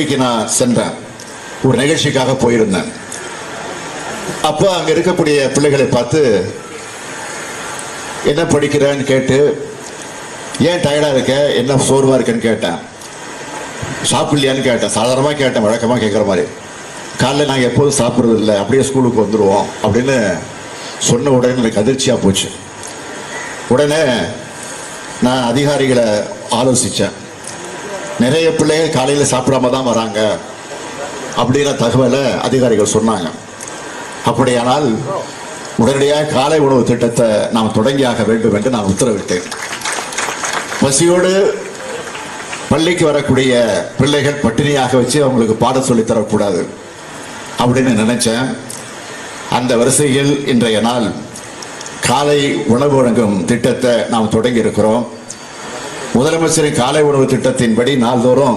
பள்ளிக்கு நான் சென்றேன் ஒரு நிகழ்ச்சிக்காக போயிருந்தேன் அப்போ அங்க இருக்கக்கூடிய பிள்ளைகளை பார்த்து என்ன படிக்கிறேன்னு கேட்டு ஏன் டயர்டா இருக்க என்ன சோர்வா இருக்கேன்னு கேட்டேன் சாப்பிடலையான்னு கேட்டேன் சாதாரணமாக கேட்டேன் வழக்கமாக கேட்குற மாதிரி காலைல நாங்கள் எப்போதும் சாப்பிட்றது இல்லை அப்படியே ஸ்கூலுக்கு வந்துடுவோம் அப்படின்னு சொன்ன உடனே எனக்கு அதிர்ச்சியாக போச்சு உடனே நான் அதிகாரிகளை ஆலோசித்தேன் நிறைய பிள்ளைகள் காலையில் சாப்பிடாம தான் வராங்க அப்படிங்கிற தகவலை அதிகாரிகள் சொன்னாங்க அப்படியானால் உடனடியாக காலை உணவு திட்டத்தை நாம் தொடங்கியாக வேண்டும் என்று நான் உத்தரவிட்டேன் பசியோடு பள்ளிக்கு வரக்கூடிய பிள்ளைகள் பட்டினியாக வச்சு அவங்களுக்கு பாடம் சொல்லித் தரக்கூடாது அப்படின்னு நினைச்சேன் அந்த வரிசையில் இன்றைய நாள் காலை உணவு வழங்கும் திட்டத்தை நாம் தொடங்கி இருக்கிறோம் முதலமைச்சரின் காலை உணவு திட்டத்தின்படி நாள்தோறும்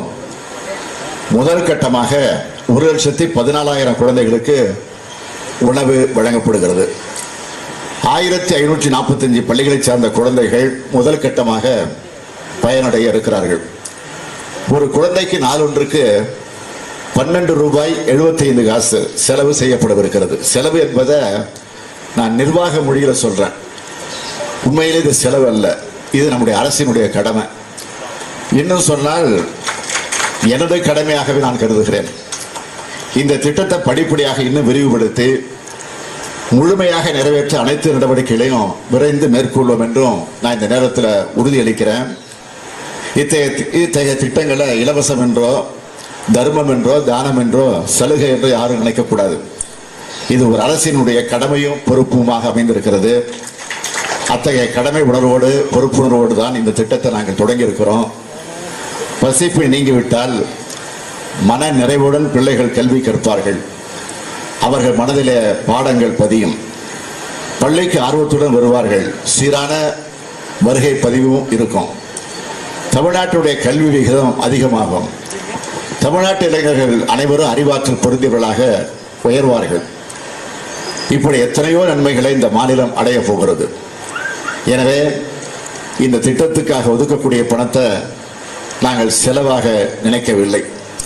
முதல் கட்டமாக ஒரு லட்சத்தி பதினாலாயிரம் குழந்தைகளுக்கு உணவு வழங்கப்படுகிறது ஆயிரத்தி ஐநூற்றி நாற்பத்தஞ்சு பள்ளிகளைச் சார்ந்த குழந்தைகள் முதல் கட்டமாக பயனடைய இருக்கிறார்கள் ஒரு குழந்தைக்கு நாளொன்றுக்கு பன்னெண்டு ரூபாய் 75 காசு செலவு செய்யப்படவிருக்கிறது செலவு என்பதை நான் நிர்வாக மொழியில் சொல்றேன் உண்மையிலே இது செலவு அல்ல இது நம்முடைய அரசினுடைய கடமை இன்னும் சொன்னால் எனது கடமையாகவே நான் கருதுகிறேன் இந்த திட்டத்தை படிப்படியாக இன்னும் விரிவுபடுத்தி முழுமையாக நிறைவேற்ற அனைத்து நடவடிக்கைகளையும் விரைந்து மேற்கொள்வோம் என்றும் நான் இந்த நேரத்தில் உறுதியளிக்கிறேன் இத்தகைய இத்தகைய திட்டங்களை இலவசம் என்றோ தர்மம் என்றோ தானம் என்றோ சலுகை என்றோ யாரும் நினைக்கக்கூடாது இது ஒரு அரசினுடைய கடமையும் பொறுப்புமாக அமைந்திருக்கிறது அத்தகைய கடமை உணர்வோடு பொறுப்புணர்வோடு தான் இந்த திட்டத்தை நாங்கள் தொடங்கி இருக்கிறோம் பசிப்பு நீங்கிவிட்டால் மன நிறைவுடன் பிள்ளைகள் கல்வி கற்பார்கள் அவர்கள் மனதிலே பாடங்கள் பதியும் பள்ளிக்கு ஆர்வத்துடன் வருவார்கள் சீரான வருகை பதிவும் இருக்கும் தமிழ்நாட்டுடைய கல்வி விகிதம் அதிகமாகும் தமிழ்நாட்டு இளைஞர்கள் அனைவரும் அறிவாற்றல் பொருந்தியவர்களாக உயர்வார்கள் இப்படி எத்தனையோ நன்மைகளை இந்த மாநிலம் அடைய போகிறது எனவே இந்த திட்டத்துக்காக ஒதுக்கக்கூடிய பணத்தை நாங்கள் செலவாக நினைக்கவில்லை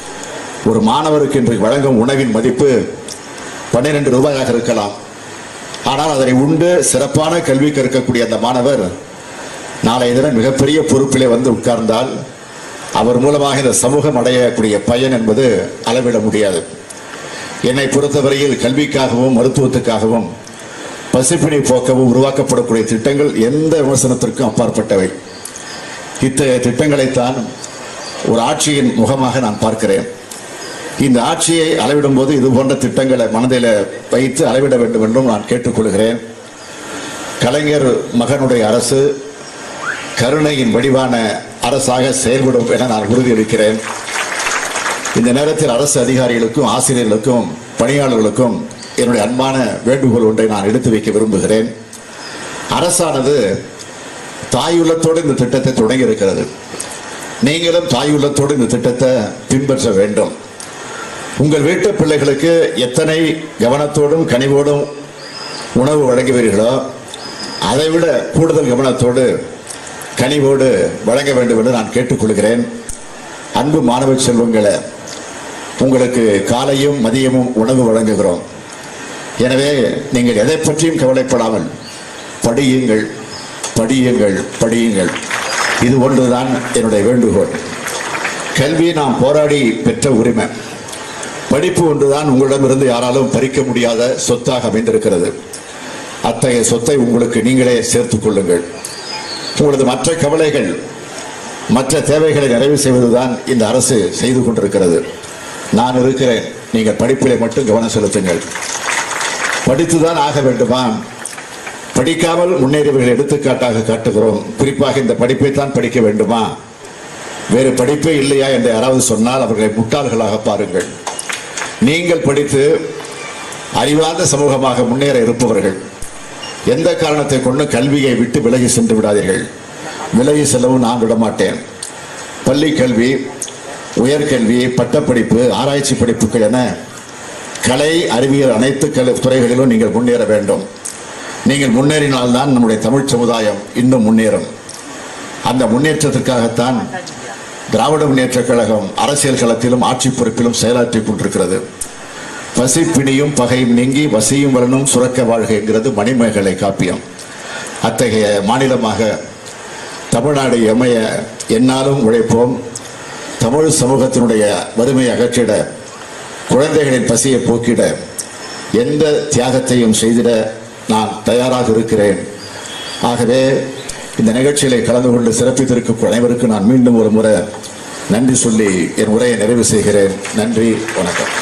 ஒரு மாணவருக்கு இன்று வழங்கும் உணவின் மதிப்பு பன்னிரண்டு ரூபாயாக இருக்கலாம் ஆனால் அதனை உண்டு சிறப்பான கல்வி கற்கக்கூடிய அந்த மாணவர் நாளைய தினம் மிகப்பெரிய பொறுப்பிலே வந்து உட்கார்ந்தால் அவர் மூலமாக இந்த சமூகம் அடையக்கூடிய பயன் என்பது அளவிட முடியாது என்னை பொறுத்தவரையில் கல்விக்காகவும் மருத்துவத்துக்காகவும் பசிப்பினை போக்கவும் உருவாக்கப்படக்கூடிய திட்டங்கள் எந்த விமர்சனத்திற்கும் அப்பாற்பட்டவை இத்தகைய திட்டங்களைத்தான் ஒரு ஆட்சியின் முகமாக நான் பார்க்கிறேன் இந்த ஆட்சியை அளவிடும் போது இது போன்ற திட்டங்களை மனதில் வைத்து அளவிட வேண்டும் என்றும் நான் கேட்டுக்கொள்கிறேன் கலைஞர் மகனுடைய அரசு கருணையின் வடிவான அரசாக செயல்படும் என நான் உறுதியளிக்கிறேன் இந்த நேரத்தில் அரசு அதிகாரிகளுக்கும் ஆசிரியர்களுக்கும் பணியாளர்களுக்கும் என்னுடைய அன்பான வேண்டுகோள் ஒன்றை நான் எடுத்து வைக்க விரும்புகிறேன் அரசானது தாயுள்ளத்தோடு இந்த திட்டத்தை தொடங்கி இருக்கிறது நீங்களும் தாயுள்ளத்தோடு இந்த திட்டத்தை பின்பற்ற வேண்டும் உங்கள் வீட்டு பிள்ளைகளுக்கு எத்தனை கவனத்தோடும் கனிவோடும் உணவு வழங்குவீர்களோ அதைவிட கூடுதல் கவனத்தோடு கனிவோடு வழங்க வேண்டும் என்று நான் கேட்டுக்கொள்கிறேன் அன்பு மாணவ செல்வங்களை உங்களுக்கு காலையும் மதியமும் உணவு வழங்குகிறோம் எனவே நீங்கள் எதை பற்றியும் கவலைப்படாமல் படியுங்கள் படியுங்கள் படியுங்கள் இது ஒன்றுதான் என்னுடைய வேண்டுகோள் கல்வி நாம் போராடி பெற்ற உரிமை படிப்பு ஒன்றுதான் உங்களிடமிருந்து யாராலும் பறிக்க முடியாத சொத்தாக அமைந்திருக்கிறது அத்தகைய சொத்தை உங்களுக்கு நீங்களே சேர்த்துக் கொள்ளுங்கள் உங்களது மற்ற கவலைகள் மற்ற தேவைகளை நிறைவு செய்வதுதான் இந்த அரசு செய்து கொண்டிருக்கிறது நான் இருக்கிறேன் நீங்கள் படிப்பிலே மட்டும் கவனம் செலுத்துங்கள் படித்துதான் ஆக வேண்டுமா படிக்காமல் முன்னேறியவர்கள் எடுத்துக்காட்டாக காட்டுகிறோம் குறிப்பாக இந்த படிப்பை தான் படிக்க வேண்டுமா வேறு படிப்பே இல்லையா என்று யாராவது சொன்னால் அவர்களை முட்டாள்களாக பாருங்கள் நீங்கள் படித்து அறிவார்ந்த சமூகமாக முன்னேற இருப்பவர்கள் எந்த காரணத்தை கொண்டு கல்வியை விட்டு விலகி சென்று விடாதீர்கள் விலகி செல்லவும் நான் விடமாட்டேன் பள்ளி கல்வி உயர்கல்வி பட்டப்படிப்பு ஆராய்ச்சி படிப்புகள் என கலை அறிவியல் அனைத்து கல் துறைகளிலும் நீங்கள் முன்னேற வேண்டும் நீங்கள் முன்னேறினால்தான் நம்முடைய தமிழ் சமுதாயம் இன்னும் முன்னேறும் அந்த முன்னேற்றத்திற்காகத்தான் திராவிட முன்னேற்றக் கழகம் அரசியல் களத்திலும் ஆட்சி பொறுப்பிலும் செயலாற்றிக் கொண்டிருக்கிறது பசி பிணியும் பகையும் நீங்கி வசியும் வரணும் சுரக்க வாழ்க என்கிறது மணிமேகலை காப்பியம் அத்தகைய மாநிலமாக தமிழ்நாடு எமைய எந்நாளும் உழைப்போம் தமிழ் சமூகத்தினுடைய வறுமையை அகற்றிட குழந்தைகளின் பசியை போக்கிட எந்த தியாகத்தையும் செய்திட நான் தயாராக இருக்கிறேன் ஆகவே இந்த நிகழ்ச்சியிலே கலந்து கொண்டு சிறப்பித்திருக்கும் அனைவருக்கும் நான் மீண்டும் ஒரு முறை நன்றி சொல்லி என் உரையை நிறைவு செய்கிறேன் நன்றி வணக்கம்